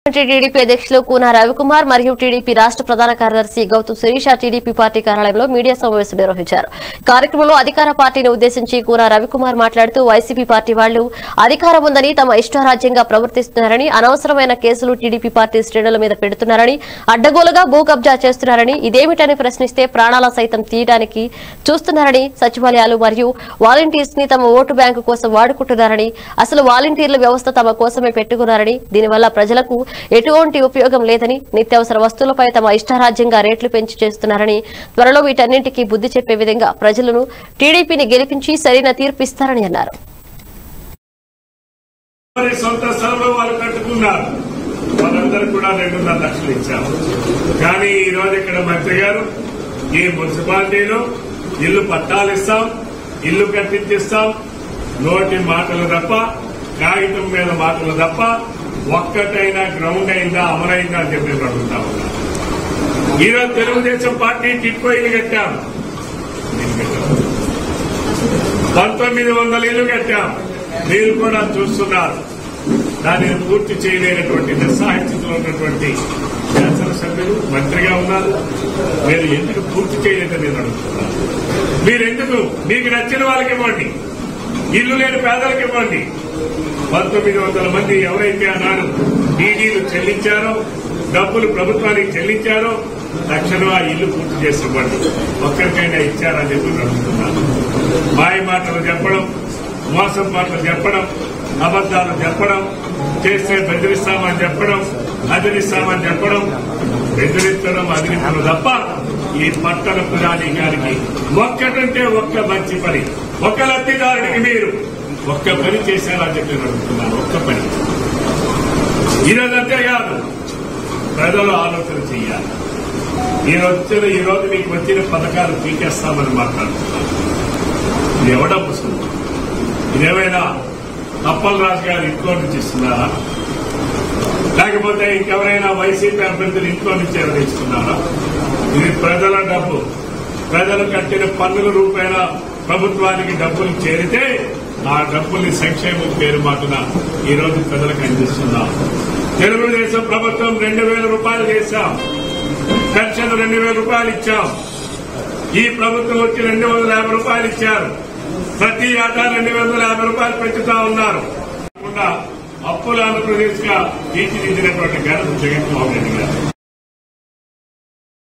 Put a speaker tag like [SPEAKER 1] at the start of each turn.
[SPEAKER 1] TDP అధ్యక్షులు కూనా రవికుమార్ మరియు TDP రాష్ట్ర ప్రధాన కార్యదర్శి గౌతమ్ శిరీష టీడీపీ పార్టీ కార్యాలయంలో మీడియా సమావేశం నిర్వహించారు కార్యక్రమంలో అధికార పార్టీని ఉద్దేశించి కూనా రవికుమార్ మాట్లాడుతూ వైసీపీ పార్టీ వాళ్లు అధికారం ఉందని తమ ఇష్టారాజ్యంగా ప్రవర్తిస్తున్నారని అనవసరమైన కేసులు టీడీపీ పార్టీ శ్రేణుల మీద పెడుతున్నారని అడ్డగోలుగా భూ కబ్జా చేస్తున్నారని ఇదేమిటని ప్రశ్నిస్తే ప్రాణాల సైతం తీయడానికి చూస్తున్నారని సచివాలయాలు మరియు వాలంటీర్స్ ని తమ ఓటు బ్యాంకు కోసం వాడుకుంటున్నారని అసలు వాలంటీర్ల వ్యవస్థ తమ కోసమే పెట్టుకున్నారని దీనివల్ల ప్రజలకు ఎటువంటి ఉపయోగం లేదని నిత్యావసర వస్తువులపై తమ ఇష్టారాజ్యంగా రేట్లు పెంచి చేస్తున్నారని త్వరలో వీటన్నింటికీ బుద్ధి చెప్పే విధంగా ప్రజలను టీడీపీని గెలిపించి సరైన తీర్పు ఇస్తారని అన్నారు
[SPEAKER 2] వారి సొంత స్థలంలో వాళ్ళు కట్టుకున్నారు వాళ్ళందరూ కూడా రెండున్నర లక్షలు ఇచ్చాము కానీ ఈ రోజు ఇక్కడ మంత్రి గారు ఈ మున్సిపాలిటీలో ఇల్లు పట్టాలు ఇస్తాం ఇల్లు కట్టించిస్తాం నోటి మాటలు తప్ప కాగితం మీద మాటలు తప్ప ఒక్కటైనా గ్రౌండ్ అయిందా అమలైందా అని చెప్పి అడుగుతా ఉన్నారు ఈరోజు తెలుగుదేశం పార్టీ టిట్కో ఇల్లు కట్టాం పంతొమ్మిది వందల ఇల్లు కట్టాం మీరు కూడా చూస్తున్నారు దానిని పూర్తి చేయలేనటువంటి నిస్సాహిత్యంలో ఉన్నటువంటి శాసనసభ్యులు మంత్రిగా ఉన్నారు మీరు ఎందుకు పూర్తి చేయలేదని నేను అడుగుతున్నాను మీరెందుకు మీకు నచ్చిన వాళ్ళకి ఇవ్వండి ఇల్లు లేని పేదలకు ఇవ్వండి పంతొమ్మిది వందల మంది ఎవరైతే అన్నారు డీడీలు చెల్లించారో డబ్బులు ప్రభుత్వానికి చెల్లించారో తక్షణం ఆ ఇల్లు పూర్తి చేసి ఇవ్వండి ఒక్కరికైనా ఇచ్చారని చెప్పి నేను అడుగుతున్నాను మాయ మాటలు చెప్పడం మోసం మాటలు చెప్పడం అబద్దాలు చెప్పడం చేస్తే బెదిరిస్తామని చెప్పడం అదిరిస్తామని చెప్పడం బెదిరించడం అదిరించడం తప్ప ఈ పట్టణ ప్రధాని గారికి ఒక్కటంటే ఒక్క మంచి పని ఒక లబ్ధిదారుడికి మీరు ఒక్క పని చేశారని చెప్పి నేను అడుగుతున్నాను ఒక్క పని ఈరోజు అంతే కాదు ప్రజలు ఆలోచన చేయాలి ఈ వచ్చిన ఈ రోజు మీకు వచ్చిన పథకాలు పీకేస్తామని మాట్లాడుతున్నారు ఇది ఎవడబ్బు సొమ్ము? ఇదేమైనా అప్పలరాజు గారు ఇంట్లో నుంచి ఇస్తున్నారా లేకపోతే ఇంకెవరైనా వైసీపీ అభ్యర్థులు ఇంట్లో నుంచి ఎవరు ఇస్తున్నారా ఇది ప్రజల డబ్బు ప్రజలు కట్టిన పన్నుల రూపేణ ప్రభుత్వానికి డబ్బులు చేరితే ఆ డబ్బుల్ని సంక్షేమం పేరు మాటున ఈ రోజు ప్రజలకు అందిస్తున్నాం తెలుగుదేశం ప్రభుత్వం రెండు వేల రూపాయలు చేశాం పెన్షన్ రెండు వేల రూపాయలు ఇచ్చాం ఈ ప్రభుత్వం వచ్చి రెండు వందల యాభై రూపాయలు ఇచ్చారు ప్రతి ఏటా రెండు వందల యాభై రూపాయలు పెంచుతా ఉన్నారు కాకుండా అప్పుల ఆంధ్రప్రదేశ్ గా తీర్చిదిద్దినటువంటి ఘనత జగన్మోహన్ రెడ్డి గారు